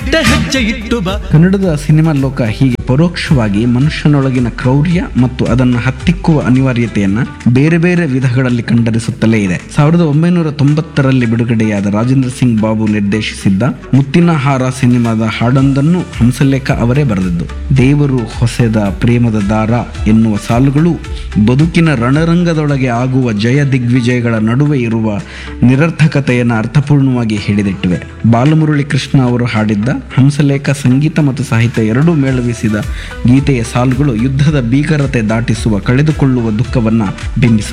ದಿಟ್ಟ ಹೆಜ್ಜೆ ಇಟ್ಟು ಬಾ ಕನ್ನಡದ ಸಿನಿಮಾ ಲೋಕ ಹೀಗೆ ಪರೋಕ್ಷವಾಗಿ ಮನುಷ್ಯನೊಳಗಿನ ಕ್ರೌರ್ಯ ಮತ್ತು ಅದನ್ನು ಹತ್ತಿಕ್ಕುವ ಅನಿವಾರ್ಯತೆಯನ್ನ ಬೇರೆ ಬೇರೆ ವಿಧಗಳಲ್ಲಿ ಕಂಡರಿಸುತ್ತಲೇ ಇದೆ ಸಾವಿರದ ಒಂಬೈನೂರ ತೊಂಬತ್ತರಲ್ಲಿ ಬಿಡುಗಡೆಯಾದ ರಾಜೇಂದ್ರ ಸಿಂಗ್ ಬಾಬು ನಿರ್ದೇಶಿಸಿದ್ದ ಮುತ್ತಿನ ಹಾರ ಸಿನಿಮಾದ ಹಾಡೊಂದನ್ನು ಹಂಸಲೇಖ ಅವರೇ ಬರೆದಿದ್ದು ದೇವರು ಹೊಸೆದ ಪ್ರೇಮದ ದಾರ ಎನ್ನುವ ಸಾಲುಗಳು ಬದುಕಿನ ರಣರಂಗದೊಳಗೆ ಆಗುವ ಜಯ ದಿಗ್ವಿಜಯಗಳ ನಡುವೆ ಇರುವ ನಿರರ್ಥಕತೆಯನ್ನು ಅರ್ಥಪೂರ್ಣವಾಗಿ ಹಿಡಿದಿಟ್ಟಿವೆ ಬಾಲಮುರಳಿ ಕೃಷ್ಣ ಅವರು ಹಾಡಿದ್ದ ಹಂಸಲೇಖ ಸಂಗೀತ ಮತ್ತು ಸಾಹಿತ್ಯ ಎರಡೂ ಮೇಳವಿಸಿದ ಗೀತೆಯ ಸಾಲುಗಳು ಯುದ್ಧದ ಭೀಕರತೆ ದಾಟಿಸುವ ಕಳೆದುಕೊಳ್ಳುವ ದುಃಖವನ್ನು ಬಿಂಬಿಸುತ್ತವೆ